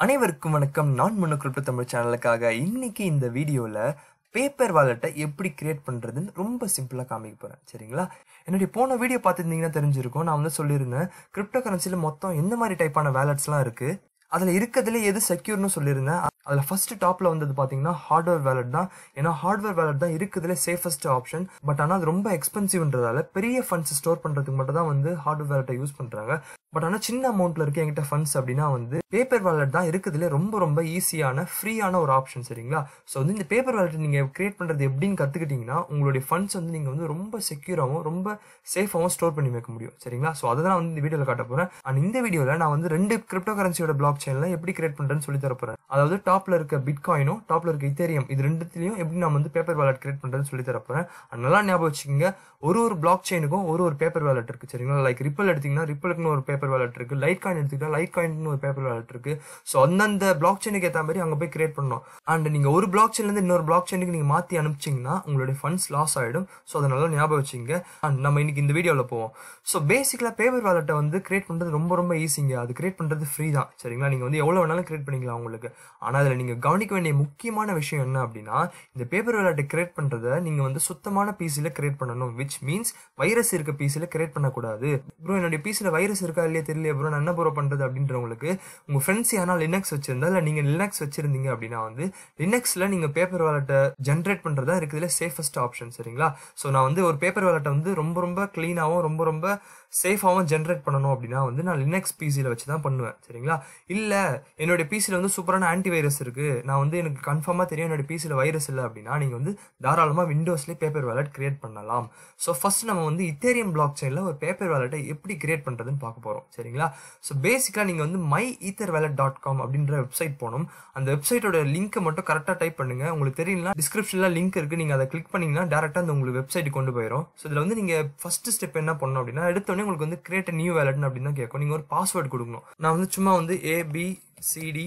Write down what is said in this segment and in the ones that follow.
அனைவருக்கும் வணக்கம் நான் முன்னு கிரிப்டோ தமிழ் சேனலுக்காக இன்னைக்கு இந்த வீடியோவில் பேப்பர் வாலெட்டை எப்படி கிரியேட் பண்ணுறதுன்னு ரொம்ப சிம்பிளாக காமிக்க போகிறேன் சரிங்களா என்னுடைய போன வீடியோ பார்த்துருந்தீங்கன்னா தெரிஞ்சிருக்கும் நான் வந்து சொல்லியிருந்தேன் கிரிப்டோ கரன்சியில் மொத்தம் எந்த மாதிரி டைப்பான வேலட்ஸ்லாம் இருக்குது அதில் இருக்கிறதுல எது செக்யூர்னு சொல்லியிருந்தேன் அதில் ஃபர்ஸ்ட் டாப்பில் வந்தது பார்த்தீங்கன்னா ஹார்ட்வேர் வேலட் தான் ஏன்னா ஹார்ட்வேர் வேலட் தான் இருக்கிறதுல சேஃபஸ்ட் ஆப்ஷன் பட் ஆனால் அது ரொம்ப எக்ஸ்பென்சிவ்ன்றதால பெரிய ஃபண்ட்ஸ் ஸ்டோர் பண்ணுறதுக்கு மட்டும் தான் வந்து ஹார்ட்வேர் வேலட்டை யூஸ் பண்ணுறாங்க பட் ஆனால் சின்ன அமௌண்ட்ல இருக்க என்கிட்ட ஃபண்ட்ஸ் அப்படின்னா வந்து பேப்பர் வேலட் தான் இருக்கிறதுல ரொம்ப ரொம்ப ஈஸியான ஃப்ரீயான ஒரு ஆப்ஷன் சரிங்களா ஸோ வந்து இந்த பேப்பர் வேலட் நீங்கள் கிரியேட் பண்ணுறது எப்படின்னு கற்றுக்கிட்டீங்கன்னா உங்களுடைய ஃபண்ட்ஸ் வந்து நீங்கள் வந்து ரொம்ப செக்யூராகவும் ரொம்ப சேஃபாகவும் ஸ்டோர் பண்ணி வைக்க முடியும் சரிங்களா ஸோ அதை தான் வந்து இந்த வீடியோவில் காட்ட போகிறேன் அண்ட் இந்த வீடியோவில் நான் வந்து ரெண்டு கிரிப்டோ கரன்சியோட பிளாக் செயினில் எப்படி கிரியேட் பண்ணுறேன்னு சொல்லி தர போகிறேன் அதாவது டாப்பில் இருக்க பிட்காயினும் டாப்பில் இருக்க இத்தேரியம் இது ரெண்டுத்துலையும் எப்படி நான் வந்து பேப்பர் வேலட் கிரியேட் பண்ணுறதுன்னு சொல்லி தர போகிறேன் அண்ட் நல்லா ஞாபகம் வச்சுக்கோங்க ஒரு ஒரு பிளாக் செயினுக்கும் ஒரு ஒரு பேப்பர் வேலட் இருக்குது சரிங்களா லைக் ரிப்பல் எடுத்தீங்கன்னா ரிப்பலுக்குன்னு ஒரு பேப்பர் வேலட் இருக்குது லைட் காயின் எடுத்துக்கிட்டா லைட் காயின்னு ஒரு பேப்பர் வேலட் இருக்குது ஸோ அந்தந்த பிளாக் செயினுக்கு ஏற்ற மாதிரி அங்கே போய் கிரியேட் பண்ணணும் அண்ட் நீங்கள் ஒரு பிளாக் செயின்லேருந்து இன்னொரு பிளாக் செயினுக்கு நீங்கள் மாற்றி அனுப்பிச்சிங்கன்னா உங்களுடைய ஃபண்ட்ஸ் லாஸ் ஆகிடும் ஸோ அதை நல்லா ஞாபகம் வச்சுங்க அண்ட் நம்ம இன்னைக்கு இந்த வீடியோவில் போவோம் ஸோ பேசிக்கலாக பேப்பர் வேலட்டை வந்து கிரியேட் பண்ணுறது ரொம்ப ரொம்ப ஈஸிங்க அது கிரியேட் பண்ணுறது ஃப்ரீ தான் சரிங்களா நீங்கள் வந்து எவ்வளோ வேணாலும் கிரியேட் பண்ணிக்கலாம் உங்களுக்கு ஆனால் அதில் நீங்கள் கவனிக்க வேண்டிய முக்கியமான விஷயம் என்ன அப்படின்னா இந்த பேப்பர் வேலட்டை கிரியேட் பண்ணுறதை நீங்கள் வந்து சுத்தமான பிசியில் கிரியேட் பண்ணணும் விச் மீன்ஸ் வைரஸ் இருக்க பிசியில் கிரியேட் பண்ணக்கூடாது ப்ரோ என்னுடைய பிசியில் வைரஸ் இருக்கா இல்லையா தெரியல ப்ரோ நான் என்ன ப்ரோ பண்ணுறது அப்படின்றவங்களுக்கு உங்கள் ஃப்ரெண்ட்ஸ் யாரா லினக்ஸ் வச்சிருந்தா இல்லை நீங்கள் லினக்ஸ் வச்சிருந்தீங்க அப்படின்னா வந்து லினக்ஸில் நீங்கள் பேப்பர் வேலட்டை ஜென்ரேட் பண்ணுறதா இருக்கிறதுல சேஃபஸ்ட் ஆப்ஷன் சரிங்களா ஸோ நான் வந்து ஒரு பேப்பர் வேலட்டை வந்து ரொம்ப ரொம்ப க்ளீனாகவும் ரொம்ப ரொம்ப சேஃபாகவும் ஜென்ரேட் பண்ணணும் அப்படின்னா வந்து நான் லினக்ஸ் பிசியில் வச்சு தான் பண்ணுவேன் சரிங்களா இல்லை என்னுடைய பிசியில் வந்து சூப்பரான ஆன்டி வைரஸ் இருக்குது நான் வந்து எனக்கு கன்ஃபார்மாக தெரியும் என்னோட பிசியில் வைரஸ் இல்லை அப்படின்னா நீங்கள் வந்து தாராளமாக விண்டோஸ்லேயே பேப்பர் வேலட் கிரியேட் பண்ணலாம் ஸோ ஃபர்ஸ்ட் நம்ம வந்து இத்தேரியம் பிளாக் செயினில் ஒரு பேப்பர் வேலட்டை எப்படி கிரியேட் பண்ணுறதுன்னு பார்க்க போகிறோம் சரிங்களா ஸோ பேசிக்காக நீங்கள் வந்து my ether wallet dot com அப்படின்ற வெப்சைட் போகணும் அந்த வெப்சைட்டோட லிங்க்கை மட்டும் கரெக்டாக டைப் பண்ணுங்க உங்களுக்கு தெரியலனா டிஸ்கிரிப்ஷனில் லிங்க் இருக்குது நீங்கள் அதை கிளிக் பண்ணிங்கன்னா டேரெக்டாக அந்த உங்களுக்கு வெப்சைட் கொண்டு போயிடும் ஸோ இதில் வந்து நீங்கள் ஃபர்ஸ்ட் ஸ்டெப் என்ன பண்ணணும் அப்படின்னா எடுத்தோடனே உங்களுக்கு வந்து கிரியேட் நியூ வேலட்னு அப்படின்னு தான் கேட்கும் நீங்கள் ஒரு பாஸ்வேர்டு கொடுக்கணும் நான் வந்து சும்மா வந்து ABCD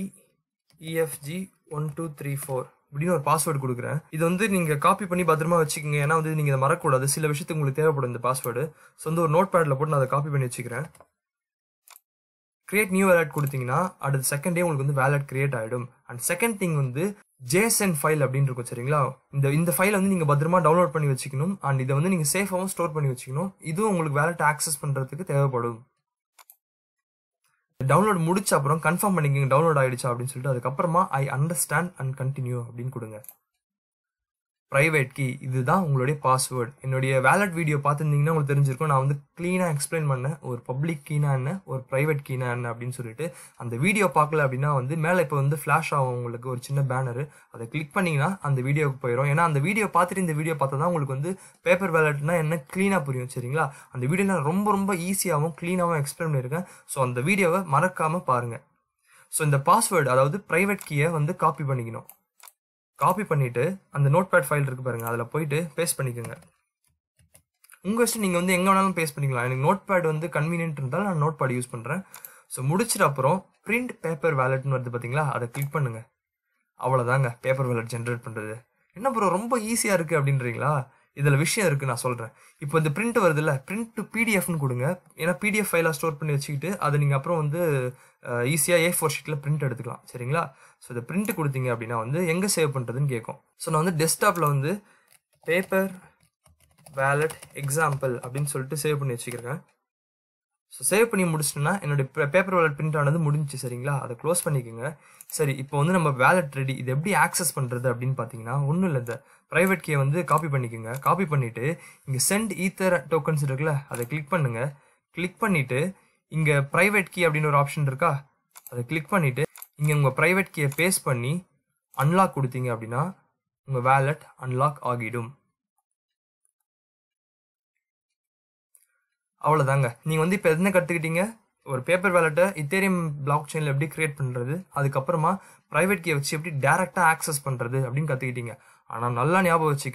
EFG one two three four இப்படின்னு ஒரு பாஸ்வேர்டு கொடுக்குறேன் இது வந்து நீங்கள் காப்பி பண்ணி பத்திரமா வச்சுக்கோங்க ஏன்னா வந்து நீங்கள் இதை மறக்கக்கூடாது சில விஷயத்துக்கு உங்களுக்கு தேவைப்படும் இந்த பாஸ்வேர்டு ஸோ வந்து ஒரு நோட் பேடில் போட்டு நான் அதை காப்பி பண்ணி வச்சுக்கிறேன் கிரியேட் நியூ வேலட் கொடுத்தீங்கன்னா அடுத்த செகண்ட் டே உங்களுக்கு வந்து வேலட் கிரியேட் ஆகிடும் அண்ட் செகண்ட் திங் வந்து ஜேசன் ஃபைல் அப்படின்னு இருக்கும் சரிங்களா இந்த இந்த ஃபைலை வந்து நீங்கள் பத்திரமா டவுன்லோட் பண்ணி வச்சுக்கணும் அண்ட் இதை வந்து நீங்கள் சேஃபாகவும் ஸ்டோர் பண்ணி வச்சுக்கணும் இதுவும் உங்களுக்கு வேலட் ஆக்சஸ் பண்ணுறதுக்கு தேவைப்படும் டவுன்லோட் முடிச்ச அப்புறம் கன்ஃபார்ம் பண்ணிக்கோங்க டவுன்லோட் ஆயிடுச்சா அப்படின்னு சொல்லிட்டு அதுக்கப்புறமா ஐ அண்டர்ஸ்டாண்ட் அண்ட் கண்டினியூ அப்படின்னு கொடுங்க ப்ரைவேட் கீ இதுதான் உங்களுடைய பாஸ்வேர்டு என்னுடைய வேலட் வீடியோ பார்த்துருந்தீங்கன்னா உங்களுக்கு தெரிஞ்சிருக்கும் நான் வந்து க்ளீனாக எக்ஸ்பிளைன் பண்ணேன் ஒரு பப்ளிக் கீனா என்ன ஒரு ப்ரைவேட் கீனா என்ன அப்படின்னு சொல்லிட்டு அந்த வீடியோ பார்க்கல அப்படின்னா வந்து மேலே இப்போ வந்து ஃப்ளாஷ் ஆகும் உங்களுக்கு ஒரு சின்ன பேனரு அதை கிளிக் பண்ணிங்கன்னா அந்த வீடியோக்கு போயிடும் ஏன்னா அந்த வீடியோ பார்த்துட்டு இந்த வீடியோ பார்த்தா தான் உங்களுக்கு வந்து பேப்பர் வேலட்னா என்ன க்ளீனாக புரியும் சரிங்களா அந்த வீடியோ நான் ரொம்ப ரொம்ப ஈஸியாகவும் க்ளீனாகவும் எக்ஸ்பிளைன் பண்ணியிருக்கேன் ஸோ அந்த வீடியோவை மறக்காமல் பாருங்கள் ஸோ இந்த பாஸ்வேர்டு அதாவது ப்ரைவேட் கீயை வந்து காப்பி பண்ணிக்கணும் காப்பி பண்ணிவிட்டு அந்த நோட் பேட் ஃபைல் இருக்குது பாருங்கள் அதில் போயிட்டு பேஸ்ட் பண்ணிக்கோங்க உங்கள் இஷ்டம் நீங்கள் வந்து எங்கே வேணாலும் பேஸ்ட் பண்ணிக்கலாம் எனக்கு நோட் பேட் வந்து கன்வீனியன்ட் இருந்தாலும் நான் நோட் பேட் யூஸ் பண்ணுறேன் ஸோ முடிச்சிட்டு அப்புறம் பிரிண்ட் பேப்பர் வேலட்னு வருது பார்த்தீங்களா அதை கிளிக் பண்ணுங்கள் அவ்வளோதாங்க பேப்பர் வேலட் ஜென்ரேட் பண்ணுறது என்ன ப்ரோ ரொம்ப ஈஸியாக இருக்குது அப்படின்றீங்களா இதில் விஷயம் இருக்குது நான் சொல்கிறேன் இப்போ இந்த பிரிண்ட் வருது இல்லை பிரிண்ட் டு பிடிஎஃப்னு கொடுங்க ஏன்னா பிடிஎஃப் ஃபைலாக ஸ்டோர் பண்ணி வச்சுக்கிட்டு அதை நீங்கள் அப்புறம் வந்து ஈஸியாக ஏ ஃபோர் ஷீட்டில் பிரிண்ட் எடுத்துக்கலாம் சரிங்களா ஸோ இந்த பிரிண்ட் கொடுத்தீங்க அப்படின்னா வந்து எங்கே சேவ் பண்ணுறதுன்னு கேட்கும் ஸோ நான் வந்து டெஸ்க்டாப்பில் வந்து பேப்பர் வேலட் எக்ஸாம்பிள் அப்படின்னு சொல்லிட்டு சேவ் பண்ணி வச்சுக்கிறேன் ஸோ சேவ் பண்ணி முடிச்சிட்டோன்னா என்னுடைய பேப்பர் வேலட் பிரிண்ட் ஆனது முடிஞ்சிச்சு சரிங்களா அதை க்ளோஸ் பண்ணிக்கோங்க சரி இப்போ வந்து நம்ம வேலட் ரெடி இது எப்படி ஆக்சஸ் பண்ணுறது அப்படின்னு பார்த்தீங்கன்னா ஒன்றும் இல்லை இந்த ப்ரைவேட் கீயை வந்து காப்பி பண்ணிக்கோங்க காப்பி பண்ணிவிட்டு இங்கே சென்ட் ஈத்தர் டோக்கன்ஸ் இருக்குல்ல அதை கிளிக் பண்ணுங்கள் கிளிக் பண்ணிவிட்டு இங்கே ப்ரைவேட் கீ அப்படின்னு ஒரு ஆப்ஷன் இருக்கா அதை கிளிக் பண்ணிவிட்டு இங்கே உங்கள் ப்ரைவேட் கீயை பேஸ்ட் பண்ணி அன்லாக் கொடுத்தீங்க அப்படின்னா உங்கள் வேலட் அன்லாக் ஆகிடும் அவ்வளோதாங்க நீங்கள் வந்து இப்போ என்ன கற்றுக்கிட்டீங்க ஒரு பேப்பர் வேலட்டை இத்தேரியம் பிளாக் செயினில் எப்படி கிரியேட் பண்ணுறது அதுக்கப்புறமா ப்ரைவேட் கீயை வச்சு எப்படி டேரெக்டாக ஆக்சஸ் பண்ணுறது அப்படின்னு கற்றுக்கிட்டீங்க ஆனால் நல்லா ஞாபகம் வச்சுக்கோங்க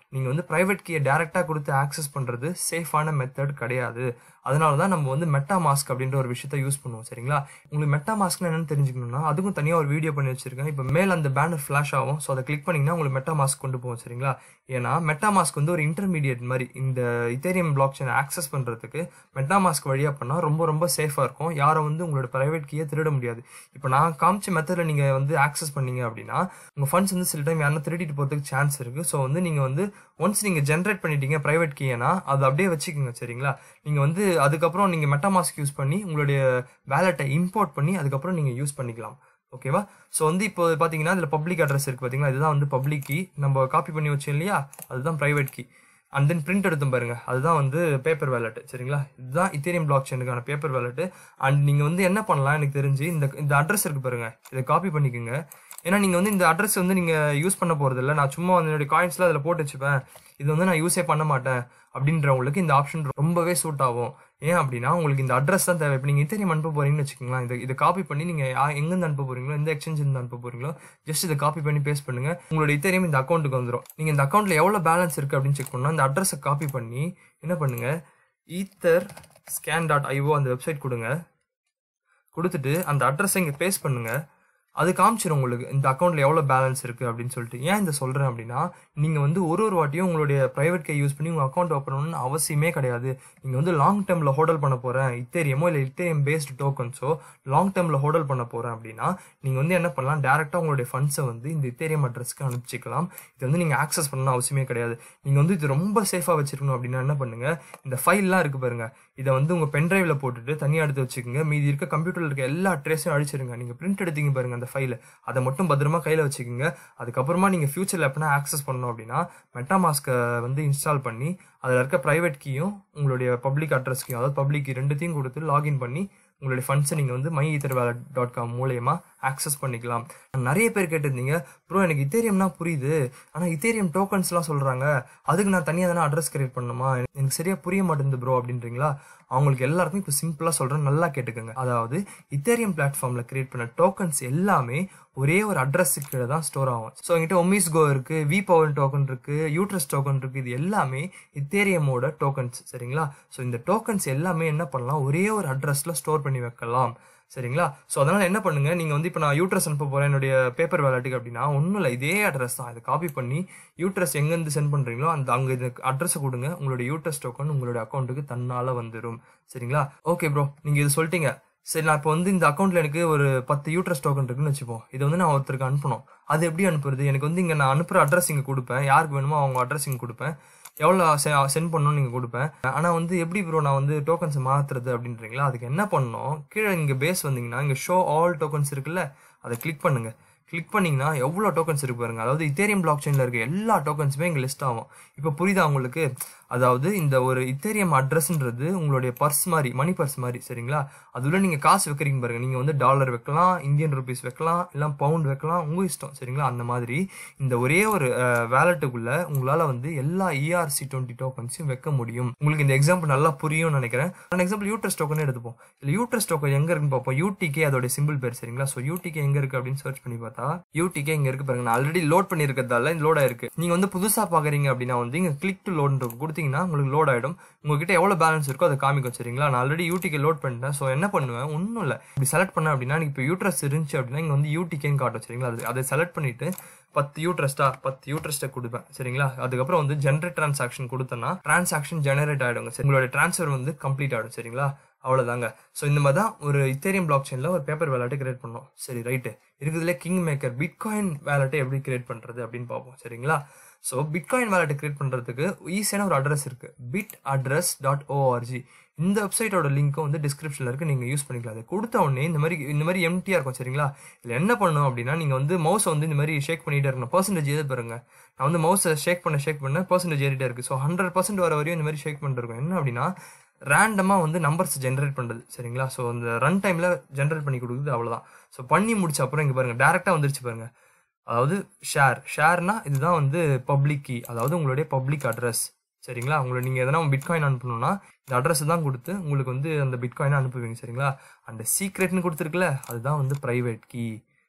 நீங்கள் வந்து ப்ரைவேட் கீயை டேரெக்டாக கொடுத்து ஆக்சஸ் பண்ணுறது சேஃபான மெத்தட் கிடையாது அதனால தான் நம்ம வந்து மெட்டா மாஸ்க் அப்படின்ற ஒரு விஷயத்த யூஸ் பண்ணுவோம் சரிங்களா உங்களுக்கு மெட்டா மாஸ்க்னா என்னன்னு தெரிஞ்சுக்கணும்னா அதுக்கும் தனியாக ஒரு வீடியோ பண்ணி வச்சிருக்கேன் இப்போ மேல அந்த பேனர் ஃப்ளாஷ் ஆகும் ஸோ அதை கிளிக் பண்ணிங்கன்னா உங்களுக்கு மெட்டா மாஸ்க் கொண்டு போகும் சரிங்களா ஏன்னா மெட்டா மாஸ்க் வந்து ஒரு இன்டர்மீடியட் மாதிரி இந்த இத்தேரியம் பிளாக் செயின் ஆக்சஸ் பண்ணுறதுக்கு மெட்டா மாஸ்க் வழியாக பண்ணால் ரொம்ப ரொம்ப சேஃபாக இருக்கும் யாரும் வந்து உங்களோட ப்ரைவேட் கீயை திருட முடியாது இப்போ நான் காமிச்ச மெத்தடில் நீங்கள் வந்து ஆக்சஸ் பண்ணீங்க அப்படின்னா உங்கள் ஃபண்ட்ஸ் வந்து சில டைம் யாரும் திருடிட்டு போகிறதுக்கு சான்ஸ் இருக்குது ஸோ வந்து நீங்கள் வந்து ஒன்ஸ் நீங்கள் ஜென்ரேட் பண்ணிட்டீங்க ப்ரைவேட் கீனா அதை அப்படியே வச்சுக்கோங்க சரிங்களா நீங்கள் வந்து அதுக்கப்புறம் நீங்கள் மெட்டாமாஸ்க் யூஸ் பண்ணி உங்களுடைய வேலெட்டை இம்போர்ட் பண்ணி அதுக்கப்புறம் நீங்கள் யூஸ் பண்ணிக்கலாம் ஓகேவா ஸோ வந்து இப்போ பார்த்தீங்கன்னா இதில் பப்ளிக் அட்ரஸ் இருக்குது பார்த்தீங்களா இதுதான் வந்து பப்ளிக் கீ நம்ம காப்பி பண்ணி வச்சோம் இல்லையா அதுதான் private key and then print எடுத்தும் பாருங்க அதுதான் வந்து பேப்பர் வேலெட் சரிங்களா இதுதான் இத்தேரியம் பிளாக் செயினுக்கான பேப்பர் வேலெட் அண்ட் நீங்கள் வந்து என்ன பண்ணலாம் எனக்கு தெரிஞ்சு இந்த இந்த அட்ரஸ் இருக்கு பாருங்க இதை காப்பி பண்ணிக்கோங்க ஏன்னா நீங்கள் வந்து இந்த அட்ரஸ் வந்து நீங்கள் யூஸ் பண்ண போகிறது இல்லை நான் சும்மா வந்து என்னுடைய காயின்ஸ்லாம் அதில் போட்டு வச்சுப்பேன் இது வந்து நான் யூஸே பண்ண மாட்டேன் அப்படின்றவங்களுக்கு இந்த ஆப்ஷன் ரொம்பவே சூட் ஆகும் ஏன் அப்படின்னா உங்களுக்கு இந்த அட்ரஸ் தான் தேவை இப்போ நீங்கள் இத்தனையும் அனுப்ப போறீங்கன்னு வச்சுக்கோங்களேன் இதை இதை காப்பி பண்ணி நீங்கள் எங்கேருந்து அனுப்ப போறீங்களோ எந்த எக்ஸ்சேஞ்ச் இருந்து அனுப்ப போறீங்களோ ஜஸ்ட் இதை காப்பி பண்ணி பேஸ்ட் பண்ணுங்க உங்களோட இத்தனையும் இந்த அக்கௌண்ட்டுக்கு வந்துடும் நீங்கள் இந்த அக்கௌண்ட்டில் எவ்வளோ பேலன்ஸ் இருக்குது அப்படின்னு செக் பண்ணால் அந்த அட்ரஸை காப்பி பண்ணி என்ன பண்ணுங்க ஈத்தர் ஸ்கேன் டாட் ஐஓ அந்த வெப்சைட் கொடுங்க கொடுத்துட்டு அந்த அட்ரஸை இங்கே பேஸ்ட் பண்ணுங்க அது காமிச்சிடும் உங்களுக்கு இந்த அக்கௌண்ட்ல எவ்வளோ பேலன்ஸ் இருக்கு அப்படின்னு சொல்லிட்டு ஏன் இந்த சொல்றேன் அப்படின்னா நீங்க வந்து ஒரு ஒரு வாட்டியும் உங்களுடைய பிரைவேட் கை யூஸ் பண்ணி உங்க அக்கௌண்ட் ஓப்பன் பண்ணணும்னு அவசியமே கிடையாது நீங்க வந்து லாங் டேர்ம்ல ஹோல்டல் பண்ண போறேன் இத்தேரியமோ இல்லை இத்தேரியம் பேஸ்டு டோக்கன்ஸோ லாங் டேர்ம்ல ஹோல்டல் பண்ண போறேன் அப்படின்னா நீங்க வந்து என்ன பண்ணலாம் டேரக்டா உங்களுடைய ஃபண்ட்ஸை வந்து இந்த இத்தேரியம் அட்ரஸ்க்கு அனுப்பிச்சிக்கலாம் இது வந்து நீங்க ஆக்சஸ் பண்ணணும் அவசியமே கிடையாது நீங்க வந்து இது ரொம்ப சேஃபா வச்சிருக்கணும் அப்படின்னா என்ன பண்ணுங்க இந்த ஃபைல்லாம் இருக்கு பாருங்க இதை வந்து உங்க பென்ட்ரைவ்ல போட்டுட்டு தனியாக எடுத்து வச்சுக்கோங்க மீதி இருக்க கம்ப்யூட்டர்ல இருக்க எல்லா அட்ரஸையும் அழிச்சிருங்க நீங்க பிரிண்ட் எடுத்தீங்க பாருங்க அந்த ஃபைல் அதை மட்டும் பத்திரமா கையில வச்சுக்கோங்க அதுக்கப்புறமா நீங்க ஃபியூச்சர்ல எப்பனா ஆக்சஸ் பண்ணணும் அப்படின்னா மெட்டாமாஸ்கை வந்து இன்ஸ்டால் பண்ணி அதில் இருக்க ப்ரைவேட் கீயும் உங்களுடைய பப்ளிக் அட்ரஸ் கீயும் அதாவது பப்ளிக் கீ ரெண்டுத்தையும் கொடுத்து லாகின் பண்ணி உங்களுடைய ஃபண்ட்ஸை நீங்கள் வந்து my ether wallet dot com மூலயமா ஆக்சஸ் பண்ணிக்கலாம் நிறைய பேர் கேட்டிருந்தீங்க ப்ரோ எனக்கு இத்தேரியம்னா புரியுது ஆனால் இத்தேரியம் டோக்கன்ஸ்லாம் சொல்கிறாங்க அதுக்கு நான் தனியாக தானே அட்ரஸ் கிரியேட் பண்ணணுமா எனக்கு சரியாக புரிய மாட்டேங்குது ப்ரோ அப்படின்றீங்களா அவங்களுக்கு எல்லாருக்கும் இப்போ சிம்பிளாக சொல்கிறேன் நல்லா கேட்டுக்கோங்க அதாவது இத்தேரியம் பிளாட்ஃபார்மில் கிரியேட் பண்ண டோக்கன்ஸ் எல்லாமே ஒரே ஒரு அட்ரஸுக்கு கீழே தான் ஸ்டோர் ஆகும் ஸோ என்கிட்ட ஒமிஸ் கோ இருக்கு வி பவர் டோக்கன் இருக்கு யூட்ரஸ் டோக்கன் இருக்கு இது எல்லாமே இத்தேரியமோட டோக்கன்ஸ் சரிங்களா ஸோ இந்த டோக்கன்ஸ் எல்லாமே என்ன பண்ணலாம் ஒரே ஒரு அட்ரஸ்ல ஸ்டோர் பண்ணி வைக்கலாம் சரிங்களா ஸோ அதனால என்ன பண்ணுங்க நீங்க வந்து இப்போ நான் யூட்ரஸ் அனுப்ப போறேன் என்னுடைய பேப்பர் வேலட்டுக்கு அப்படின்னா ஒன்றும் இல்லை இதே அட்ரஸ் தான் இதை காப்பி பண்ணி யூட்ரஸ் எங்கேருந்து சென்ட் பண்றீங்களோ அந்த அங்கே இது அட்ரஸை கொடுங்க உங்களுடைய யூட்ரஸ் டோக்கன் உங்களுடைய அக்கௌண்ட்டுக்கு தன்னால வந்துடும் சரிங்களா ஓகே ப்ரோ நீங்க இது சொல்லிட்டீங்க சரி நான் இப்போ வந்து இந்த அக்கௌண்ட்ல எனக்கு ஒரு பத்து யூட்ரஸ் டோக்கன் இருக்குன்னு வச்சுப்போம் இதை வந்து நான் ஒருத்தருக்கு அனுப்பணும் அது எப்படி அனுப்புறது எனக்கு வந்து இங்கே நான் அனுப்புற அட்ரஸ் இங்கே கொடுப்பேன் யாருக்கு வேணுமோ அவங்க அட்ரஸ் இங்கே கொடுப்பேன் எவ்வளோ சென்ட் பண்ணணும்னு நீங்கள் கொடுப்பேன் ஆனால் வந்து எப்படி ப்ரோ நான் வந்து டோக்கன்ஸை மாற்றுறது அப்படின்றீங்களா அதுக்கு என்ன பண்ணணும் கீழே இங்கே பேஸ் வந்தீங்கன்னா இங்கே ஷோ ஆல் டோக்கன்ஸ் இருக்குல்ல அதை கிளிக் பண்ணுங்க கிளிக் பண்ணீங்கன்னா எவ்வளோ டோக்கன்ஸ் இருக்கு பாருங்க அதாவது இத்தேரியம் பிளாக் செயினில் இருக்க எல்லா டோக்கன்ஸுமே இங்கே லிஸ்ட் ஆகும் இப்போ புரியுதா உங்களுக்கு அதாவது இந்த ஒரு இத்தேரியம் அட்ரஸ்ன்றது உங்களுடைய பர்ஸ் மாதிரி மணி பர்ஸ் மாதிரி சரிங்களா அதுல நீங்கள் காசு வைக்கிறீங்க பாருங்க நீங்கள் வந்து டாலர் வைக்கலாம் இந்தியன் ருபீஸ் வைக்கலாம் இல்லை பவுண்ட் வைக்கலாம் உங்கள் இஷ்டம் சரிங்களா அந்த மாதிரி இந்த ஒரே ஒரு வேலட்டுக்குள்ள உங்களால் வந்து எல்லா இஆர்சி டுவெண்ட்டி டோக்கன்ஸையும் வைக்க முடியும் உங்களுக்கு இந்த எக்ஸாம்பிள் நல்லா புரியும்னு நினைக்கிறேன் ஃபார் எக்ஸாம்பிள் யூட்ரஸ் டோக்கனே எடுத்துப்போம் இல்லை யூட்ரஸ் டோக்கன் எங்கே இருக்குன்னு பார்ப்போம் யூடிகே அதோட சிம்பிள் பேர் சரிங்களா ஸோ யூடிகே எங்கே இருக்கு அப்படின்னு சர்ச் பண்ணி பார்த்தா யூடிகே இங்கே இருக்கு பாருங்க நான் ஆல்ரெடி லோட் பண்ணியிருக்கிறதால இந்த லோட் ஆயிருக்கு நீங்கள் வந்து புதுசாக பார்க்குறீங்க அப்படின்னா வந்து இங்கே கிளிக் டு லோட் கொடுத்தீங்கன்னா உங்களுக்கு லோட் ஆகிடும் உங்ககிட்ட எவ்வளோ பேலன்ஸ் இருக்கோ அதை காமிக்கும் சரிங்களா நான் ஆல்ரெடி யூடிகே லோட் பண்ணிட்டேன் ஸோ என்ன பண்ணுவேன் ஒன்றும் இல்லை இப்படி செலக்ட் பண்ண அப்படின்னா இப்போ யூட்ரஸ் இருந்துச்சு அப்படின்னா இங்கே வந்து யூடிகேன்னு காட்டும் சரிங்களா அது அதை செலக்ட் பண்ணிட்டு பத்து யூட்ரஸ்டா பத்து யூட்ரஸ்ட்டை கொடுப்பேன் சரிங்களா அதுக்கப்புறம் வந்து ஜென்ரேட் டிரான்சாக்ஷன் கொடுத்தேன்னா டிரான்சாக்ஷன் ஜெனரேட் ஆகிடுங்க சரி உங்களோட ட்ரான்ஸ்ஃபர் வந்து கம்ப்ளீட் ஆகிடும் சரிங்களா அவ்வளோதாங்க ஸோ இந்த மாதிரி தான் ஒரு இத்தேரியம் பிளாக் செயினில் ஒரு பேப்பர் வேலட்டை கிரியேட் பண்ணோம் சரி ரைட்டு இருக்குதுல கிங் மேக்கர் பிட்காயின் வேலட்டை எப்படி கிரியேட் பண்ணுறது அப்படின்னு பார்ப்போம் சரிங்களா ஸோ பிட்காயின் வேலட்டை கிரியேட் பண்ணுறதுக்கு ஈஸியான ஒரு அட்ரஸ் இருக்குது பிட் அட்ரஸ் டாட் ஓஆர்ஜி இந்த வெப்சைட்டோட லிங்க்கும் வந்து டிஸ்கிரிப்ஷனில் இருக்குது நீங்கள் யூஸ் பண்ணிக்கலாம் அதை கொடுத்த உடனே இந்த மாதிரி இந்த மாதிரி எம்டியாக இருக்கும் சரிங்களா இதில் என்ன பண்ணணும் அப்படின்னா நீங்கள் வந்து மவுஸை வந்து இந்த மாதிரி ஷேக் பண்ணிகிட்டே இருக்கணும் பர்சன்டேஜ் எது பாருங்க நான் வந்து மவுஸை ஷேக் பண்ண ஷேக் பண்ண பர்சன்டேஜ் ஏறிட்டே இருக்குது ஸோ ஹண்ட்ரட் பர்சன்ட் வர வரையும் இந்த மாதிரி ஷேக் பண்ணிருக்கோம் என்ன அப்படின்னா ரேண்டமாக வந்து நம்பர்ஸ் ஜென்ரேட் பண்ணுறது சரிங்களா ஸோ அந்த ரன் டைமில் ஜென்ரேட் பண்ணி கொடுக்குது அவ்வளோதான் ஸோ பண்ணி முடிச்ச அப்புறம் இங்கே பாருங்கள் டேரெக்டாக வந்துருச்சு பாருங்கள் அதாவது ஷேர் ஷேர்னா இதுதான் வந்து பப்ளிக் கீ அதாவது உங்களுடைய பப்ளிக் அட்ரஸ் சரிங்களா உங்களை நீங்கள் எதனா பிட்காயின் அனுப்பணும்னா இந்த அட்ரஸ் தான் கொடுத்து உங்களுக்கு வந்து அந்த பிட்காயினை அனுப்புவீங்க சரிங்களா அந்த சீக்ரெட்னு கொடுத்துருக்குல்ல அதுதான் வந்து ப்ரைவேட் கீ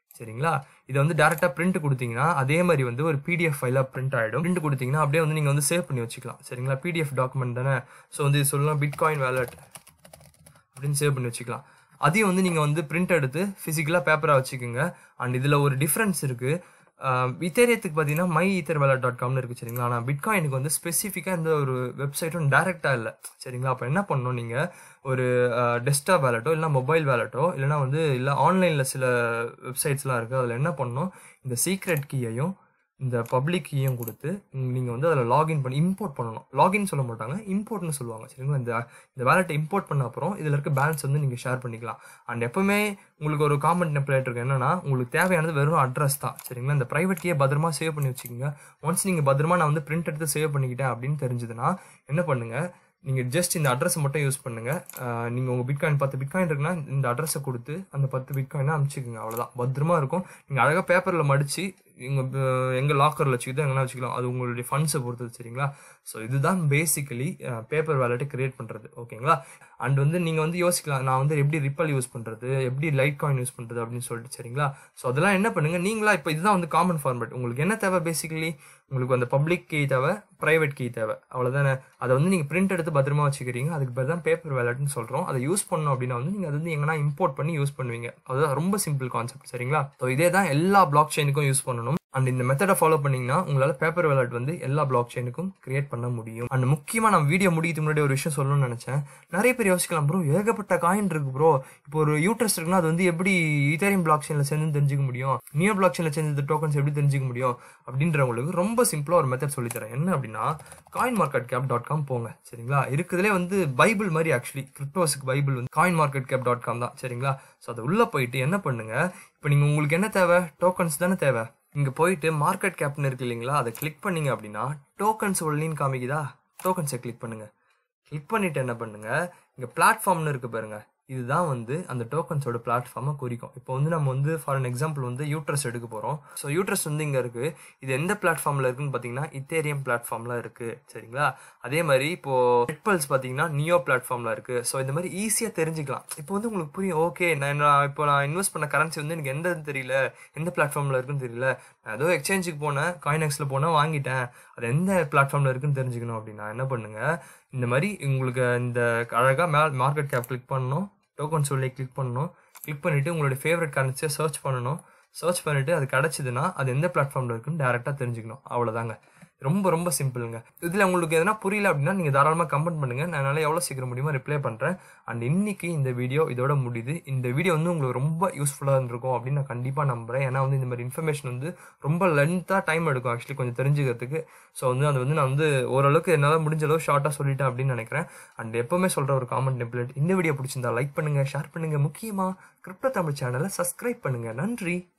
சரிங்களா இதை வந்து டேரெக்டாக பிரிண்ட் கொடுத்தீங்கன்னா அதே மாதிரி வந்து ஒரு பிடிஎஃப் ஃபைலாக பிரிண்ட் ஆகிடும் பிரிண்ட் கொடுத்தீங்கன்னா அப்படியே வந்து நீங்கள் வந்து சேவ் பண்ணி வச்சுக்கலாம் சரிங்களா பிடிஎஃப் டாக்குமெண்ட் தானே ஸோ வந்து இது சொல்லலாம் பிட்காயின் வேலட் அப்படின்னு சேவ் பண்ணி வச்சுக்கலாம் அதையும் வந்து நீங்கள் வந்து பிரிண்ட் எடுத்து ஃபிசிக்கலாக பேப்பராக வச்சுக்கோங்க அண்ட் இதில் ஒரு டிஃப்ரென்ஸ் இருக்குது இத்தேரியத்துக்கு பார்த்தீங்கன்னா மை ஈத்தர் வேலட் டாட் காம்னு இருக்குது சரிங்களா ஆனால் பிட்காயினுக்கு வந்து ஸ்பெசிஃபிக்காக இந்த ஒரு வெப்சைட்டும் டேரெக்டாக இல்லை சரிங்களா அப்போ என்ன பண்ணணும் நீங்கள் ஒரு டெஸ்க்டாப் வேலட்டோ இல்லைனா மொபைல் வேலட்டோ இல்லைனா வந்து இல்லை ஆன்லைனில் சில வெப்சைட்ஸ்லாம் இருக்குது அதில் என்ன பண்ணணும் இந்த சீக்ரெட் கீயையும் இந்த பப்ளிக் கீயும் கொடுத்து நீங்கள் வந்து அதில் லாகின் பண்ணி இம்போர்ட் பண்ணணும் லாகின் சொல்ல மாட்டாங்க இம்போர்ட்னு சொல்லுவாங்க சரிங்களா இந்த இந்த வேலெட்டை இம்போர்ட் பண்ண அப்புறம் இதில் இருக்க பேலன்ஸ் வந்து நீங்கள் ஷேர் பண்ணிக்கலாம் அண்ட் எப்பவுமே உங்களுக்கு ஒரு காமன் டெம்ப்ளேட் இருக்கு என்னன்னா உங்களுக்கு தேவையானது வெறும் அட்ரஸ் தான் சரிங்களா இந்த ப்ரைவேட் கீயை பத்திரமா சேவ் பண்ணி வச்சுக்கோங்க ஒன்ஸ் நீங்கள் பத்திரமா நான் வந்து பிரிண்ட் எடுத்து சேவ் பண்ணிக்கிட்டேன் அப்படின்னு தெரிஞ்சதுன்னா என்ன பண்ணுங்கள் நீங்கள் ஜஸ்ட் இந்த அட்ரஸை மட்டும் யூஸ் பண்ணுங்கள் நீங்கள் உங்கள் பிட்காயின் பத்து பிட்காயின் இருக்குன்னா இந்த அட்ரஸை கொடுத்து அந்த பத்து பிட்காயினை அனுப்பிச்சிக்கோங்க அவ்வளோதான் பத்திரமா இருக்கும் நீங்கள் அழகாக பேப்பரில் மடித்து எங்கள் எங்கள் லாக்கரில் வச்சுக்கிட்டு எங்கன்னா வச்சுக்கலாம் அது உங்களுடைய ஃபண்ட்ஸை பொறுத்தது சரிங்களா ஸோ இதுதான் பேசிக்கலி பேப்பர் வேலெட்டை கிரியேட் பண்ணுறது ஓகேங்களா அண்ட் வந்து நீங்கள் வந்து யோசிக்கலாம் நான் வந்து எப்படி ரிப்பல் யூஸ் பண்ணுறது எப்படி லைட் காயின் யூஸ் பண்ணுறது அப்படின்னு சொல்லிட்டு சரிங்களா ஸோ அதெல்லாம் என்ன பண்ணுங்கள் நீங்களா இப்போ இதுதான் வந்து காமன் ஃபார்மேட் உங்களுக்கு என்ன தேவை பேசிக்கலி உங்களுக்கு அந்த பப்ளிக் கீ தேவை ப்ரைவேட் கீ தேவை அவ்வளோதானே அதை வந்து நீங்கள் பிரிண்ட் எடுத்து பத்திரமா வச்சுக்கிறீங்க அதுக்கு பேர் தான் பேப்பர் வேலட்னு சொல்கிறோம் அதை யூஸ் பண்ணோம் அப்படின்னா வந்து நீங்கள் அது வந்து எங்கன்னா இம்போர்ட் பண்ணி யூஸ் பண்ணுவீங்க அதுதான் ரொம்ப சிம்பிள் கான்செப்ட் சரிங்களா ஸோ இதே தான் எல்லா பிளாக் செயினுக்கும் யூஸ் பண்ணணும் அண்ட் இந்த மெத்தடை ஃபாலோ பண்ணீங்கன்னா உங்களால் பேப்பர் வேலட் வந்து எல்லா பிளாக் செயினுக்கும் கிரியேட் பண்ண முடியும் அண்ட் முக்கியமாக நான் வீடியோ முடிக்கிறதுக்கு முன்னாடி ஒரு விஷயம் சொல்லணும்னு நினச்சேன் நிறைய பேர் யோசிக்கலாம் ப்ரோ ஏகப்பட்ட காயின் இருக்கு ப்ரோ இப்போ ஒரு யூட்ரஸ் இருக்குன்னா அது வந்து எப்படி ஈத்தேரியம் பிளாக் செயினில் சேர்ந்து தெரிஞ்சுக்க முடியும் நியோ பிளாக் செயினில் சேர்ந்து டோக்கன்ஸ் எப்படி தெரிஞ்சுக்க முடியும் அப்படின்றவங்களுக்கு ரொம்ப சிம்பிளாக ஒரு மெத்தட் சொல்லித்தரேன் என்ன அப்படின்னா CoinMarketCap dot com போங்க சரிங்களா இருக்கிறதுலே வந்து பைபிள் மாதிரி ஆக்சுவலி கிரிப்டோஸுக்கு பைபிள் வந்து CoinMarketCap dot com தான் சரிங்களா ஸோ அதை உள்ளே போயிட்டு என்ன பண்ணுங்க இப்போ நீங்கள் உங்களுக்கு என்ன தேவை டோக்கன்ஸ் தானே தேவை இங்கே போயிட்டு மார்க்கெட் கேப்னு இருக்கு இல்லைங்களா அதை கிளிக் பண்ணீங்க அப்படின்னா டோக்கன்ஸ் ஒன்லின்னு காமிக்குதா டோக்கன்ஸை கிளிக் பண்ணுங்க கிளிக் பண்ணிட்டு என்ன பண்ணுங்க இங்கே பிளாட்ஃபார்ம்னு இருக்கு பாருங்க இதுதான் வந்து அந்த டோக்கன்ஸோட பிளாட்ஃபார்மை குறிக்கும் இப்போ வந்து நம்ம வந்து ஃபார் அன் எக்ஸாம்பிள் வந்து யூட்ரஸ் எடுக்க போகிறோம் ஸோ யூட்ரஸ் வந்து இங்கே இருக்குது இது எந்த பிளாட்ஃபார்மில் இருக்குன்னு பார்த்தீங்கன்னா இத்தேரியம் பிளாட்ஃபார்மில் இருக்குது சரிங்களா அதே மாதிரி இப்போது ஹெட்பல்ஸ் பார்த்தீங்கன்னா நியோ பிளாட்ஃபார்மில் இருக்குது ஸோ இந்த மாதிரி ஈஸியாக தெரிஞ்சுக்கலாம் இப்போ வந்து உங்களுக்கு புரியும் ஓகே நான் நான் இப்போ நான் இன்வெஸ்ட் பண்ண கரன்சி வந்து எனக்கு எந்த தெரியல எந்த பிளாட்ஃபார்மில் இருக்குன்னு தெரியல நான் ஏதோ எக்ஸ்சேஞ்சுக்கு போனேன் காயினெக்ஸில் போனால் வாங்கிட்டேன் அது எந்த பிளாட்ஃபார்மில் இருக்குன்னு தெரிஞ்சுக்கணும் அப்படின்னா என்ன பண்ணுங்கள் இந்த மாதிரி உங்களுக்கு இந்த அழகாக மே மார்க்கெட் கேப் கிளிக் பண்ணணும் டோக்கன் சொல்லி கிளிக் பண்ணணும் கிளிக் பண்ணிவிட்டு உங்களுடைய ஃபேவரட் கரன்சியை சர்ச் பண்ணணும் சர்ச் பண்ணிவிட்டு அது கிடச்சிதுன்னா அது எந்த பிளாட்ஃபார்மில் இருக்குன்னு டேரெக்டாக தெரிஞ்சுக்கணும் அவ்வளோதாங்க ரொம்ப ரொம்ப சிம்பிளுங்க இதில் உங்களுக்கு எதனா புரியல அப்படின்னா நீங்கள் தாராளமாக கமெண்ட் பண்ணுங்கள் நான் என்னால் எவ்வளோ சீக்கிரம் முடியுமோ ரிப்ளை பண்ணுறேன் அண்ட் இன்னைக்கு இந்த வீடியோ இதோட முடியுது இந்த வீடியோ வந்து உங்களுக்கு ரொம்ப யூஸ்ஃபுல்லாக இருந்திருக்கும் அப்படின்னு நான் கண்டிப்பாக நம்புகிறேன் ஏன்னா வந்து இந்த மாதிரி இன்ஃபர்மேஷன் வந்து ரொம்ப லென்த்தாக டைம் எடுக்கும் ஆக்சுவலி கொஞ்சம் தெரிஞ்சுக்கிறதுக்கு ஸோ வந்து அது வந்து நான் வந்து ஓரளவுக்கு என்னால் முடிஞ்ச அளவு ஷார்ட்டாக சொல்லிட்டேன் அப்படின்னு நினைக்கிறேன் அண்ட் எப்போவுமே சொல்கிற ஒரு காமெண்ட் டெம்ப்ளேட் இந்த வீடியோ பிடிச்சிருந்தா லைக் பண்ணுங்கள் ஷேர் பண்ணுங்கள் முக்கியமாக கிரிப்டோ தமிழ் சேனலை சப்ஸ்கிரைப் பண்ணுங்கள் நன்றி